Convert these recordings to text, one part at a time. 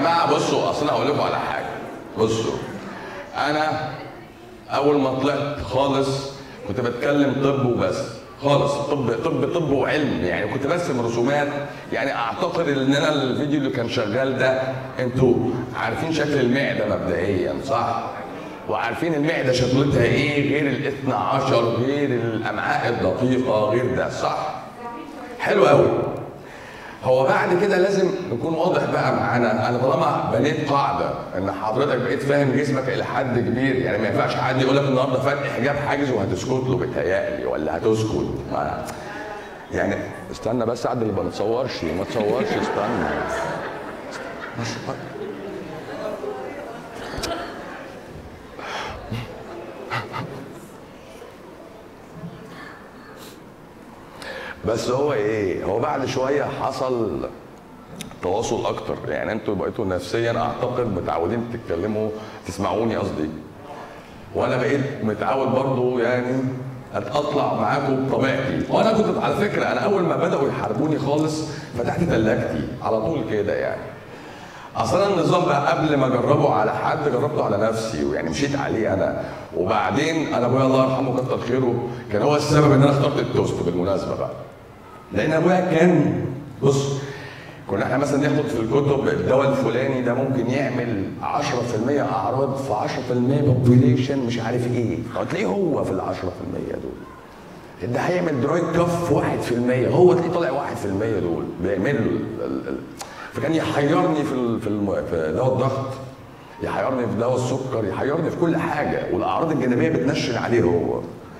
جماعه بصوا اصل انا هقول لكم على حاجه بصوا انا اول ما طلعت خالص كنت بتكلم طب وبس خالص طب طب طب وعلم يعني كنت برسم رسومات يعني اعتقد ان انا الفيديو اللي كان شغال ده انتوا عارفين شكل المعده مبدئيا صح؟ وعارفين المعده شكلتها ايه غير الاثنى عشر غير الامعاء الدقيقه غير ده صح؟ حلو قوي هو بعد كده لازم نكون واضح بقى معانا انا طالما بنيت قاعده ان حضرتك بقيت فاهم جسمك الى حد كبير يعني ما ينفعش حد يقول لك النهارده فتح حجاب حاجز وهتسكت له بيتهيألي ولا هتسكت ما يعني استنى بس عدل ما تصورش ما تصورش استنى بس هو ايه هو بعد شويه حصل تواصل اكتر يعني انتوا بقيتوا نفسيا اعتقد متعودين تتكلموا تسمعوني قصدي وانا بقيت متعود برضو يعني اطلع معاكم بطبيعتي وانا كنت على فكره انا اول ما بداوا يحاربوني خالص فتحت ثلاجتي على طول كده يعني اصلا النظام بقى قبل ما اجربه على حد جربته على نفسي ويعني مشيت عليه انا وبعدين انا ابويا الله يرحمه كتر خيره كان هو السبب ان انا اخترت التوست بالمناسبه بقى لان ابويا كان بص كنا احنا مثلا ناخد في الكتب الدواء الفلاني ده ممكن يعمل 10% اعراض في 10% بوبيليشن مش عارف ايه هتلاقيه هو في ال 10% دول ده هيعمل دراي كف 1% هو تلاقيه طالع 1% دول بيعمل له ال- ال- ال- فكان يحيرني في ال- في الم- في دواء الضغط يحيرني في دواء السكر يحيرني في كل حاجه والاعراض الجانبيه بتنشن عليه هو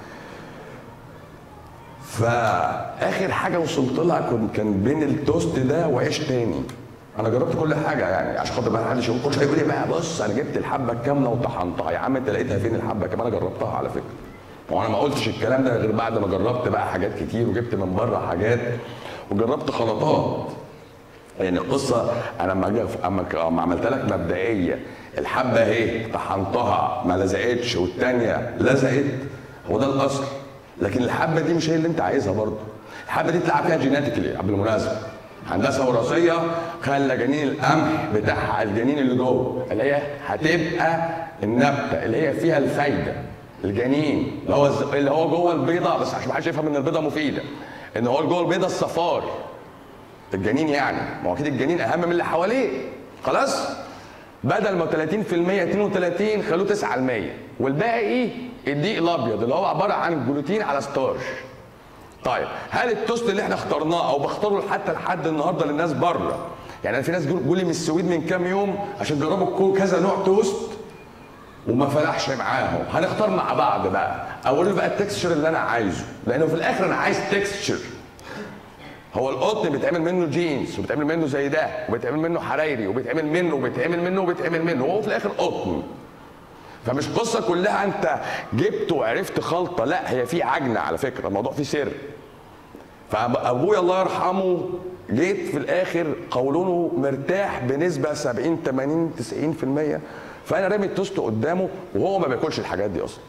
فاخر حاجه وصلت لها كنت كان بين التوست ده وعيش تاني انا جربت كل حاجه يعني عشان خاطر بقى محدش يقول كل شويه يقول لي بقى بص انا جبت الحبه الكامله وطحنتها يا عم انت لقيتها فين الحبه كامله انا جربتها على فكره وانا ما قلتش الكلام ده غير بعد ما جربت بقى حاجات كتير وجبت من بره حاجات وجربت خلطات يعني القصه انا لما جا- اما ك- اما عملت لك مبدئيه الحبه اهي طحنتها ما لزقتش والتانيه لزقت هو ده الاصل لكن الحبه دي مش هي اللي انت عايزها برضه الحبه دي تلعب فيها جيناتيكلي بالمناسبه هندسه وراثيه خلى جنين القمح بتاعها الجنين اللي جوه اللي هي هتبقى النبته اللي هي فيها الفايده الجنين اللي هو الز- اللي هو جوه البيضه بس عشان ما حدش يفهم ان البيضه مفيده ان هو جوه البيضه الصفار الجنين يعني ما هو اكيد الجنين اهم من اللي حواليه خلاص بدل ما 30% 32 خلوه 9% والباقي الدقيق الابيض اللي هو عباره عن جلوتين على ستارش طيب هل التوست اللي احنا اخترناه او بختاره حتى لحد النهارده للناس بره يعني أنا في ناس جولي من السويد من كام يوم عشان جربوا كو- كذا نوع توست وما فلحش معاهم هنختار مع بعض بقى اقول له بقى التكستشر اللي انا عايزه لانه في الاخر انا عايز تكستشر هو القطن بيتعمل منه جينز وبيتعمل منه زي ده وبيتعمل منه حرايري وبيتعمل منه وبيتعمل منه وبيتعمل منه وهو في الاخر قطن فمش قصه كلها انت جبت وعرفت خلطه لا هي في عجنه على فكره الموضوع فيه سر فابويا الله يرحمه جيت في الاخر قولونه مرتاح بنسبه 70 80 90% فانا رامي التوست قدامه وهو ما بياكلش الحاجات دي اصلا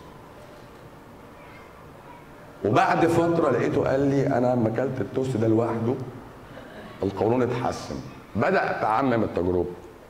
وبعد فتره لقيته قال لي انا لما اكلت التوست ده لوحده القولون اتحسن بدات اعمم التجربه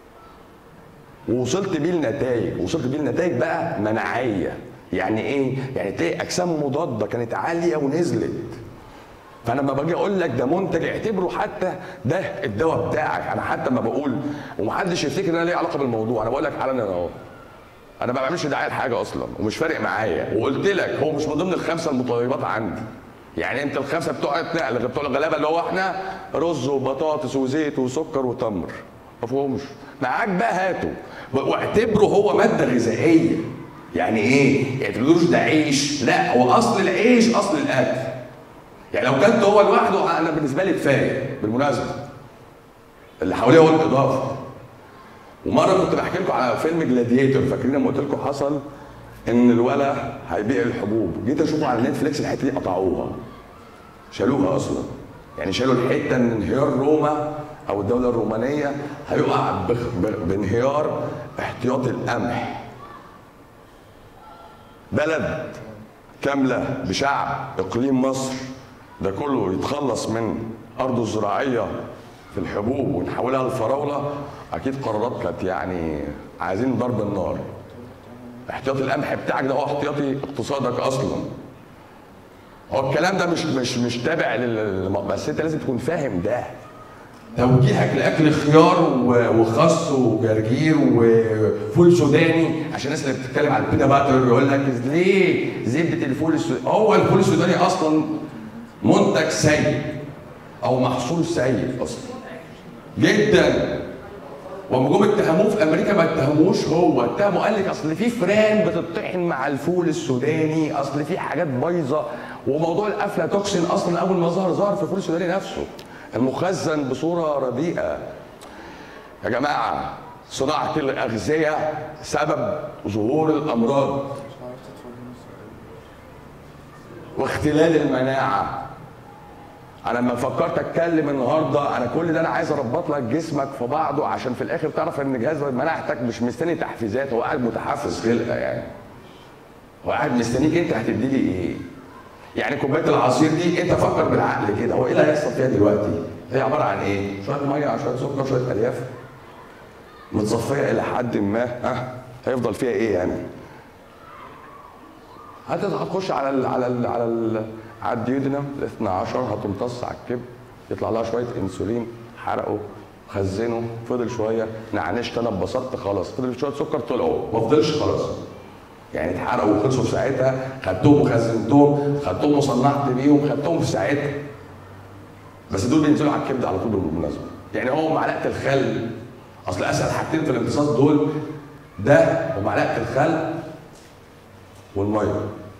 ووصلت بيه لنتائج وصلت بيه لنتائج بقى مناعيه يعني ايه يعني تلاقي اجسام مضاده كانت عاليه ونزلت فانا لما باجي اقول لك ده منتج اعتبره حتى ده الدواء بتاعك انا حتى ما بقول ومحدش يفتكر ان انا ليه علاقه بالموضوع انا بقول لك علنا اهو انا ما بعملش دعايه لحاجه اصلا ومش فارق معايا وقلت لك هو مش من ضمن الخمسه المطيبات عندي يعني انت الخمسه بتوع نقل بتوع الغلابه اللي هو احنا رز وبطاطس وزيت وسكر وتمر ما فيهمش معاك بقى هاته واعتبره هو ماده غذائيه يعني ايه؟ يعني تقولوش ده عيش لا هو اصل العيش اصل الاكل يعني لو كلت هو لوحده انا بالنسبه لي كفايه بالمناسبه اللي حواليه هو الاضافه ومره كنت بحكي لكم على فيلم جلاديتور فاكرين لما قلت لكم حصل ان الولا هيبيع الحبوب جيت اشوفه على نتفليكس الحته دي قطعوها شالوها اصلا يعني شالوا الحته ان انهيار روما او الدوله الرومانيه هيقع بخ- ب- بانهيار احتياط القمح بلد كامله بشعب اقليم مصر ده كله يتخلص من ارضه الزراعيه في الحبوب ونحولها لفراوله اكيد قرارات كانت يعني عايزين ضرب النار احتياطي القمح بتاعك ده هو احتياطي اقتصادك اصلا هو الكلام ده مش مش مش تابع لل بس انت لازم تكون فاهم ده توجيهك لاكل خيار و- وخس وجرجير وفول سوداني عشان الناس اللي بتتكلم على البينا باتر يقول لك ليه زبده الفول السوداني هو الفول السوداني اصلا منتج سيء او محصول سيء اصلا جدا وما جم اتهموه في امريكا ما اتهموش هو اتهموا قال لك اصل في فران بتطحن مع الفول السوداني اصل في حاجات بايظه وموضوع الافلاتوكسين اصلا اول ما ظهر ظهر في الفول السوداني نفسه المخزن بصوره رديئه يا جماعه صناعه الاغذيه سبب ظهور الامراض واختلال المناعه انا لما فكرت اتكلم النهارده انا كل ده انا عايز اربط لك جسمك في بعضه عشان في الاخر تعرف ان جهاز مناعتك مش مستني تحفيزات هو قاعد متحفز خلقه يعني هو قاعد مستنيك انت هتدي لي ايه يعني كوبايه العصير دي انت فكر بالعقل كده هو ايه اللي هيحصل فيها دلوقتي هي عباره عن ايه شويه ميه على شويه سكر شويه الياف متصفيه الى حد ما ها هيفضل فيها ايه يعني هت- هتخش على ال على ال على ال على الديودنم ال 12 هتمتص على الكبد يطلع لها شويه انسولين حرقه خزنه فضل شويه نعنشت انا اتبسطت خلاص فضل شويه سكر طلعوا ما فضلش خلاص يعني اتحرقوا وخلصوا في ساعتها خدتهم وخزنتهم خدتهم وصنعت بيهم خدتهم في ساعتها بس دول بينزلوا على الكبد على طول بالمناسبه يعني هو معلقه الخل اصل اسهل حاجتين في الامتصاص دول ده ومعلقه الخل والميه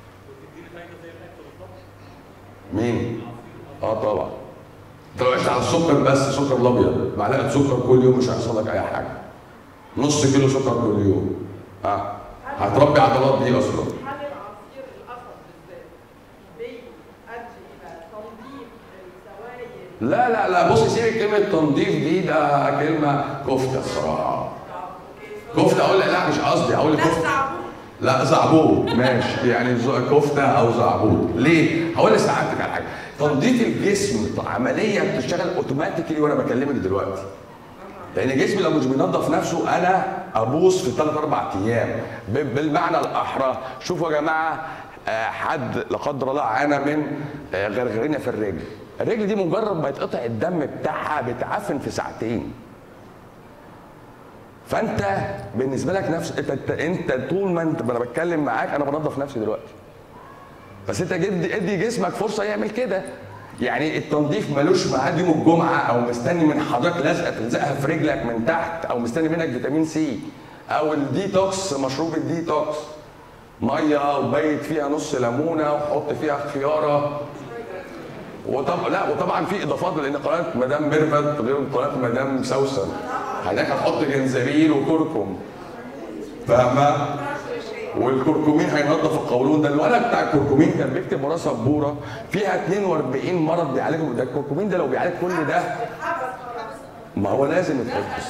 مين؟ اه طبعا انت لو عشت على السكر بس سكر الابيض معلقه سكر كل يوم مش هيحصل لك اي حاجه نص كيلو سكر كل يوم اه هتربي عضلات دي اصلا هل العصير القصب بالذات بيؤدي الى تنظيف السوائل لا لا لا بص سيبك كلمه تنظيف دي ده كلمه كفته الصراحه كفته اقول لك لا مش قصدي اقول لك لا كفته صعبون لا زعبوط ماشي يعني ز- كفته او زعبوط ليه؟ هقول لسعادتك على حاجه تنظيف الجسم عمليه بتشتغل اوتوماتيكلي وانا بكلمك دلوقتي لان جسمي لو مش بينظف نفسه انا ابوظ في ثلاث اربع ايام ب- بالمعنى الاحرى شوفوا يا جماعه آه، حد لا قدر الله عانى من آه، غرغرينه في الرجل الرجل دي مجرد ما يتقطع الدم بتاعها بتعفن في ساعتين فانت بالنسبه لك نفس انت انت, انت طول ما انت انا بتكلم معاك انا بنظف نفسي دلوقتي بس انت ادي ادي جسمك فرصه يعمل كده يعني التنظيف ملوش ميعاد يوم الجمعه او مستني من حضرتك لزقه تلزقها في رجلك من تحت او مستني منك فيتامين سي او الديتوكس مشروب الديتوكس ميه وبيت فيها نص ليمونه وحط فيها خياره وطب لا وطبعا في اضافات لان قناه مدام ميرفت غير قناه مدام سوسن هناك هتحط جنزبيل وكركم فاهمه؟ والكركمين هينظف القولون ده الولد بتاع الكركمين كان بيكتب وراه سبوره فيها 42 مرض بيعالجهم ده الكركمين ده لو بيعالج كل ده ما هو لازم يتحبس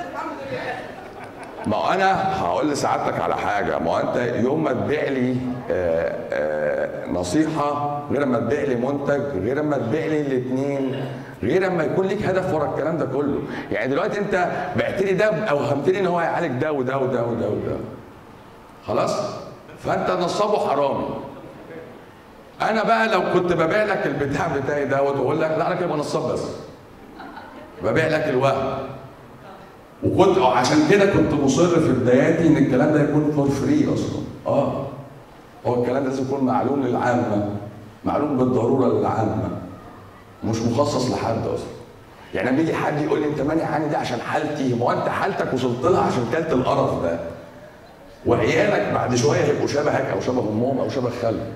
ما هو انا هقول لسعادتك على حاجه ما هو انت يوم ما تبيع لي آه، آه، نصيحه غير ما تبيع لي منتج غير ما تبيع لي الاثنين غير اما يكون ليك هدف ورا الكلام ده كله يعني دلوقتي انت بعت لي ده اوهمتني ان هو هيعالج ده وده وده وده وده خلاص فانت نصابه حرامي انا بقى لو كنت ببيع لك البتاع بتاعي دوت واقول لك لا انا كده نصاب بس ببيع لك الوهم وكنت عشان كده كنت مصر في بداياتي ان الكلام ده يكون فور فري اصلا اه هو الكلام ده لازم يكون معلوم للعامه معلوم بالضروره للعامه مش مخصص لحد اصلا يعني لما يجي حد يقول لي انت مانع عني ده عشان حالتي ما هو انت حالتك وصلت لها عشان كلت القرف ده وعيالك بعد شويه هيبقوا شبهك او شبه امهم او شبه خالك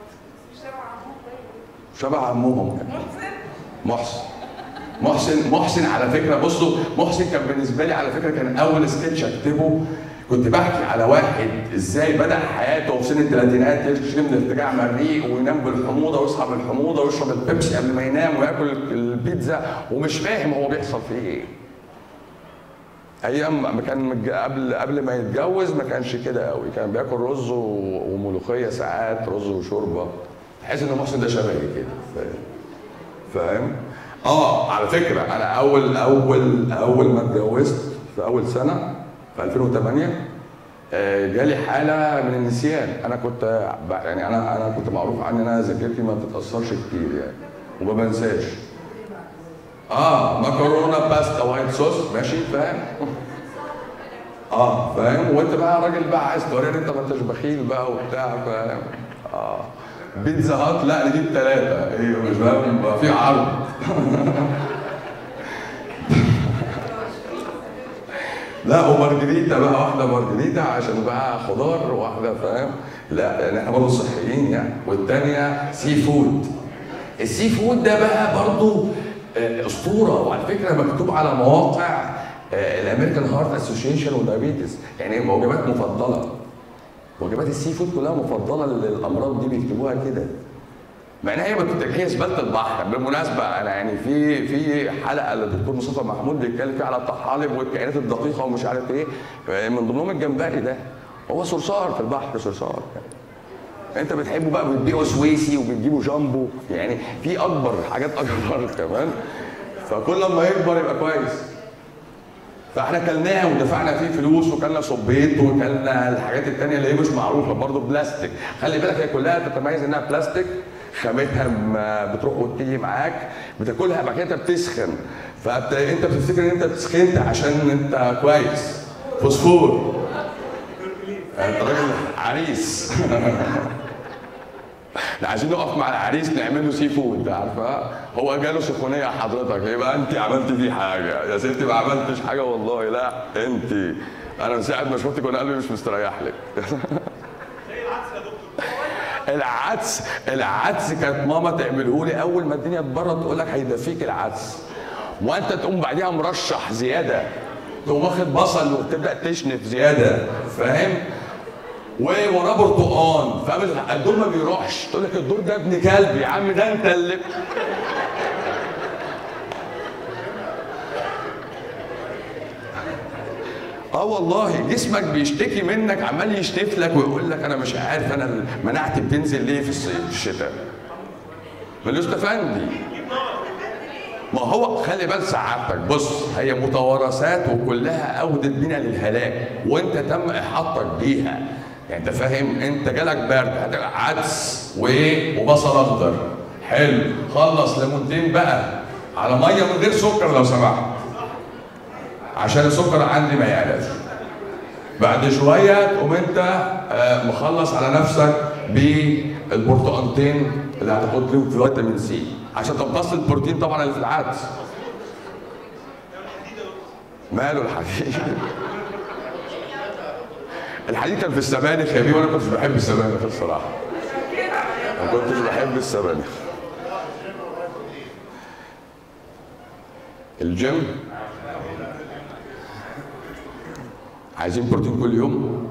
شبه عمهم محسن محسن محسن على فكره بصوا محسن كان بالنسبه لي على فكره كان اول سكتش اكتبه كنت بحكي على واحد ازاي بدا حياته في سن الثلاثينات يشتكي من ارتجاع مريء وينام بالحموضه ويصحى بالحموضه ويشرب البيبسي قبل ما ينام وياكل البيتزا ومش فاهم هو بيحصل فيه ايه. ايام ما كان متج- قبل قبل ما يتجوز ما كانش كده قوي كان بياكل رز و- وملوخيه ساعات رز وشوربه تحس ان محسن ده شبهي كده فاهم فاهم اه على فكره انا اول اول اول ما اتجوزت في اول سنه في 2008 آه، جالي حاله من النسيان انا كنت ب- يعني انا انا كنت معروف عني ان انا ذاكرتي ما بتتاثرش كتير يعني وما بنساش اه مكرونه باستا وايت صوص ماشي فاهم اه فاهم وانت بقى راجل بقى عايز توريني انت ما انتش بخيل بقى وبتاع فاهم اه بيتزا هات لا نجيب ثلاثه ايه مش فاهم يبقى في عرض لا ومارجريتا بقى واحده مارجريتا عشان بقى خضار وواحده فاهم لا يعني احنا برضه صحيين يعني والثانيه سي فود السي فود ده بقى برضه آه، اسطوره وعلى فكره مكتوب على مواقع الامريكان هارت اسوشيشن ودايابيتس يعني وجبات مفضله وجبات السي فود كلها مفضله للامراض دي بيكتبوها كده مع ان هي ما بتبقى- هي زباله البحر بالمناسبه انا يعني في في حلقه للدكتور مصطفى محمود بيتكلم فيها على الطحالب والكائنات الدقيقه ومش عارف ايه من ضمنهم الجمبري ده هو صرصار في البحر صرصار انت بتحبه بقى بتبيعه سويسي وبتجيبه جامبو يعني في اكبر حاجات اكبر كمان فكل ما يكبر يبقى كويس فاحنا كلناه ودفعنا فيه فلوس وكلنا صبيت وكلنا الحاجات التانية اللي هي مش معروفه برضه بلاستيك خلي بالك هي كلها تتميز انها بلاستيك خامتها م- بتروح وتيجي معاك بتاكلها بعد كده انت بتسخن فانت بتفتكر ان انت سخنت عشان انت كويس فوسفور انت راجل عريس احنا عايزين نقف مع العريس نعمل له سي فود عارفه هو جاله سخونيه حضرتك يبقى انت عملت فيه حاجه يا ستي ما عملتش حاجه والله لا انت انا من ساعه ما شفتك وانا قلبي مش مستريح لك العدس العدس كانت ماما تعمله لي اول ما الدنيا تبرد تقول لك هيدفيك العدس وانت تقوم بعديها مرشح زياده تقوم واخد بصل وتبدا تشنف زياده فاهم ووراه برتقان فاهم الدور ما بيروحش تقول لك الدور ده ابن كلب يا عم ده انت اللي اه والله جسمك بيشتكي منك عمال يشتف لك ويقول لك انا مش عارف انا مناعتي بتنزل ليه في الصيف في الشتاء ملوش تفندي ما هو خلي بال سعادتك بص هي متوارثات وكلها اودت بينا للهلاك وانت تم احاطتك بيها يعني انت فاهم انت جالك برد هتبقى عدس وايه وبصل اخضر حلو خلص ليمونتين بقى على ميه من غير سكر لو سمحت عشان السكر عندي ما يعلاش بعد شويه تقوم انت آه، مخلص على نفسك بالبرتقانتين اللي هتاخد لهم فيتامين سي عشان تمتص البروتين طبعا اللي في العدس ماله الحديد الحديد كان في السبانخ يا بيه وانا كنتش بحب السبانخ الصراحه ما كنتش بحب السبانخ الجيم عايزين بروتين كل يوم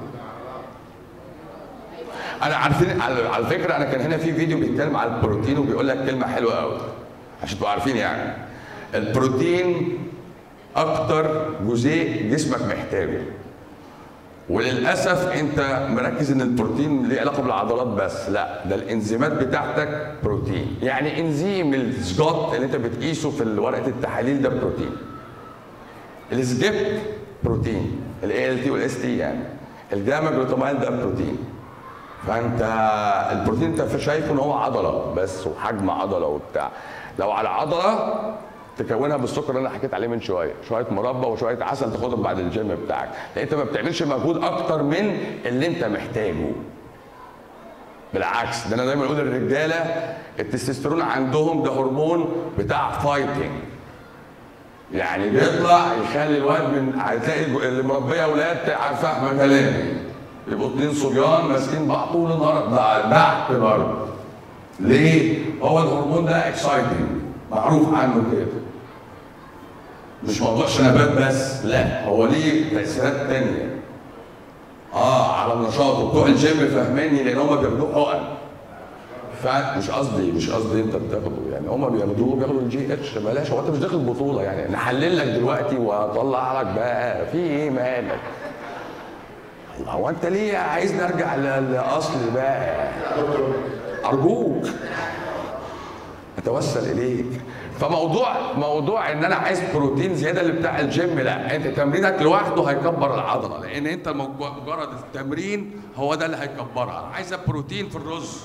انا عارفين على على فكره انا كان هنا في فيديو بيتكلم على البروتين وبيقول لك كلمه حلوه قوي عشان تبقوا عارفين يعني البروتين اكتر جزيء جسمك محتاجه وللاسف انت مركز ان البروتين ليه علاقه بالعضلات بس لا ده الانزيمات بتاعتك بروتين يعني انزيم السجوت اللي انت بتقيسه في ورقه التحاليل ده بروتين السجيب بروتين الاي ال تي والاس تي يعني الجاما جلوتامين ده بروتين فانت البروتين انت شايفه ان هو عضله بس وحجم عضله وبتاع لو على عضله تكونها بالسكر اللي انا حكيت عليه من شويه شويه مربى وشويه عسل تاخدهم بعد الجيم بتاعك لان انت ما بتعملش مجهود اكتر من اللي انت محتاجه بالعكس ده انا دايما اقول للرجاله التستوستيرون عندهم ده هرمون بتاع فايتنج يعني بيطلع يخلي الواد من هتلاقي اللي مربيه اولاد فاهمه كلامي يبقوا اتنين صبيان ماسكين بعض طول النهار ده ضحك برضه ليه؟ هو الهرمون ده اكسايتنج معروف عنه كده مش موضوع شنبات بس لا هو ليه تاثيرات تانية اه على النشاط وبتوع الجيم فاهماني لان هم بياخدوه حقن فمش قصدي مش قصدي انت بتاخده يعني هم بياخدوه بياخدوا الجي اتش بلاش هو انت مش داخل بطوله يعني نحلل لك دلوقتي واطلع لك بقى في ايه مالك الله هو انت ليه عايز نرجع للاصل بقى ارجوك اتوسل اليك فموضوع موضوع ان انا عايز بروتين زياده اللي بتاع الجيم لا انت تمرينك لوحده هيكبر العضله لان انت مج- مجرد التمرين هو ده اللي هيكبرها انا عايزه بروتين في الرز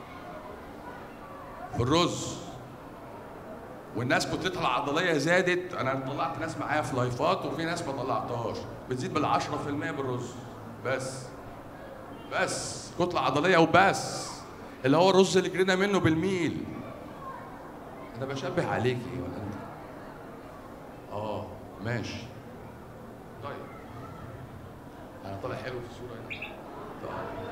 في الرز والناس كتلتها العضليه زادت انا طلعت ناس معايا في لايفات وفي ناس ما طلعتهاش بتزيد بال 10% بالرز بس بس كتله عضليه وبس اللي هو الرز اللي جرينا منه بالميل انا بشبه عليكي ولا انت اه ماشي طيب انا طالع حلو في الصوره هنا طيب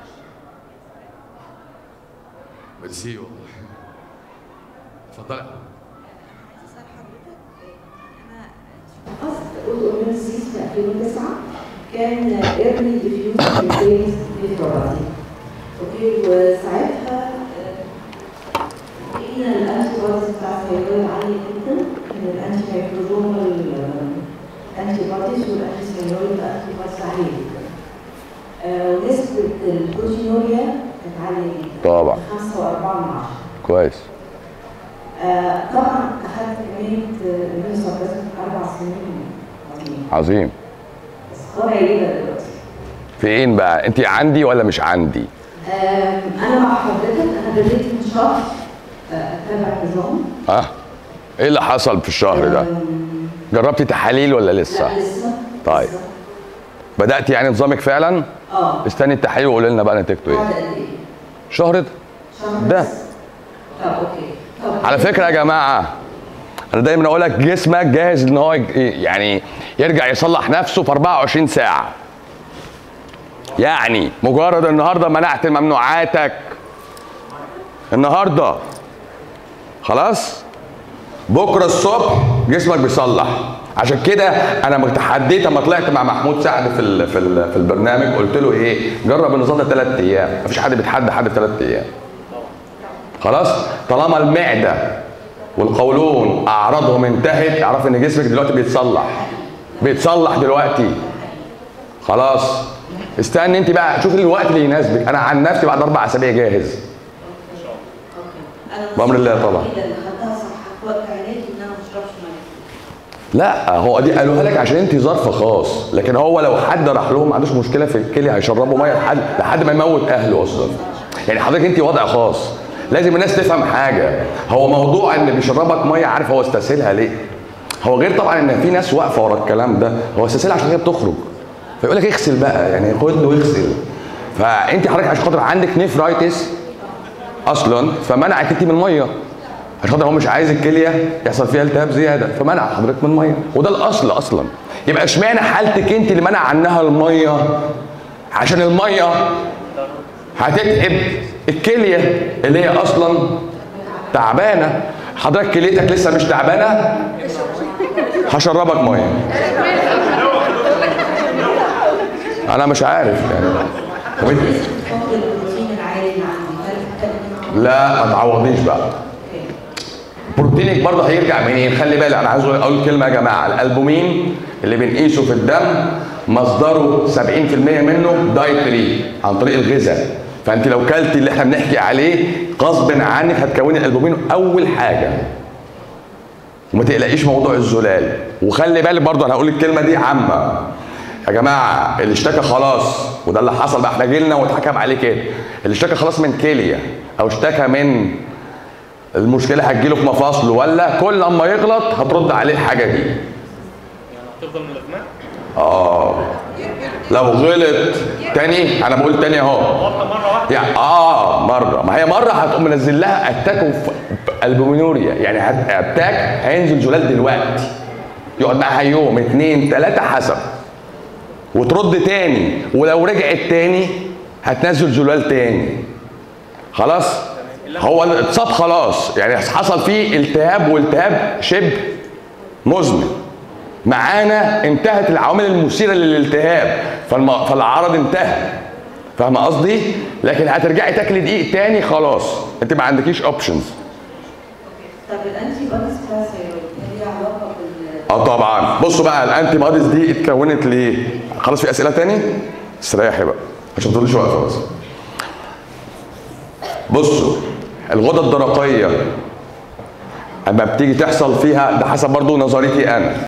ميرسي والله اتفضلي يا حبيبي. أسأل حضرتك أنا قصد أوتو سيس في 2009 كان ايرلي ديفيوز كامبينز للفرازي اوكي وساعتها آه، لقينا الانتي بوديز بتاع الثيرويد عالية جدا من الانتي ميكروزومال انتي بوديز والانتي ثيرويد انتي بوديز عالية جدا آه، ونسبة البروتينوريا كانت عالية جدا طبعا. 5 و4 من 10 كويس آه، طبعا اخذت كميه من صدرت اربع سنين عظيم عظيم بس وضعي ايه ده دلوقتي؟ فين بقى انت عندي ولا مش عندي آم، انا مع حضرتك انا بديت من شهر آه، اتبع نظام اه ايه اللي حصل في الشهر ده آم، جربتي تحاليل ولا لسه لا لسه طيب. لسه. بدات يعني نظامك فعلا اه استني التحاليل وقولي لنا بقى نتيجته بعد ايه قد ايه؟ شهر شهر ده. بس؟ طب اوكي طب على فكره يا جماعه انا دايما اقول لك جسمك جاهز ان هو يج- يعني يرجع يصلح نفسه في 24 ساعه يعني مجرد النهارده منعت ممنوعاتك النهارده خلاص بكره الصبح جسمك بيصلح عشان كده انا متحديت لما طلعت مع محمود سعد في ال في, ال في البرنامج قلت له ايه جرب النظام ده ثلاث ايام مفيش حد بيتحدى حد في ثلاث ايام خلاص طالما المعده والقولون اعراضهم انتهت اعرف ان جسمك دلوقتي بيتصلح بيتصلح دلوقتي خلاص استنى انت بقى شوف الوقت اللي يناسبك انا عن نفسي بعد اربع اسابيع جاهز انا بأمر الله طبعا. الوحيدة اللي خدتها صح في وقت علاجي ان انا ما اشربش ميه لا هو دي قالوها لك عشان انت ظرف خاص لكن هو لو حد راح لهم ما عندوش مشكله في الكلى هيشربوا ميه لحد لحد ما يموت اهله اصلا يعني حضرتك انت وضع خاص لازم الناس تفهم حاجه هو موضوع ان بيشربك ميه عارف هو استسهلها ليه هو غير طبعا ان في ناس واقفه ورا الكلام ده هو استسهلها عشان هي بتخرج فيقول لك اغسل بقى يعني خد له واغسل فانت حضرتك عشان خاطر عندك نيفرايتس اصلا فمنعك انت من الميه عشان خاطر هو مش عايز الكليه يحصل فيها التهاب زياده فمنع حضرتك من الميه وده الاصل اصلا يبقى اشمعنى حالتك انت اللي منع عنها الميه عشان الميه هتتعب الكليه اللي هي اصلا تعبانه حضرتك كليتك لسه مش تعبانه هشربك ميه انا مش عارف يعني طب انت- فقد البروتين العالي اللي عندي هل هل- لا ما تعوضيش بقى اوكي بروتينك برضه هيرجع منين؟ خلي بالك انا عايز اقول كلمه يا جماعه الالبومين اللي بنقيسه في الدم مصدره 70% منه دايتري عن طريق الغذاء فانت لو كلتي اللي احنا بنحكي عليه غصب عنك هتكوني الالبومين اول حاجه وما تقلقيش موضوع الزلال وخلي بالك برضه انا هقول الكلمه دي عامه يا جماعه اللي اشتكى خلاص وده اللي حصل بقى احنا جيلنا واتحكم عليه كده اللي اشتكى خلاص من كليه او اشتكى من المشكله هتجيله في مفاصله ولا كل اما يغلط هترد عليه الحاجه دي يعني هتفضل ملازمات اه لو غلط تاني انا بقول تاني اهو غلطه مره واحده يعني اه مره ما هي مره هتقوم منزل لها اتاك البومينوريا يعني هت- اتاك هينزل زلال دلوقتي يقعد معاها يوم اتنين تلاته حسب وترد تاني ولو رجعت تاني هتنزل زلال تاني خلاص هو اتصاب خلاص يعني حصل فيه التهاب والتهاب شبه مزمن معانا انتهت العوامل المثيره للالتهاب فالم... فالعرض انتهى فاهمه قصدي لكن هترجعي تاكلي دقيق تاني خلاص انت ما عندكيش اوبشنز طب الانتي بوديز بتاع الثيرويد هل ليها علاقه بال اه طبعا بصوا بقى الانتي بوديز دي اتكونت ليه خلاص في اسئله تاني استريحي بقى عشان ما تقوليش واقفه بس بصوا الغده الدرقيه اما بتيجي تحصل فيها ده حسب برضو نظريتي انا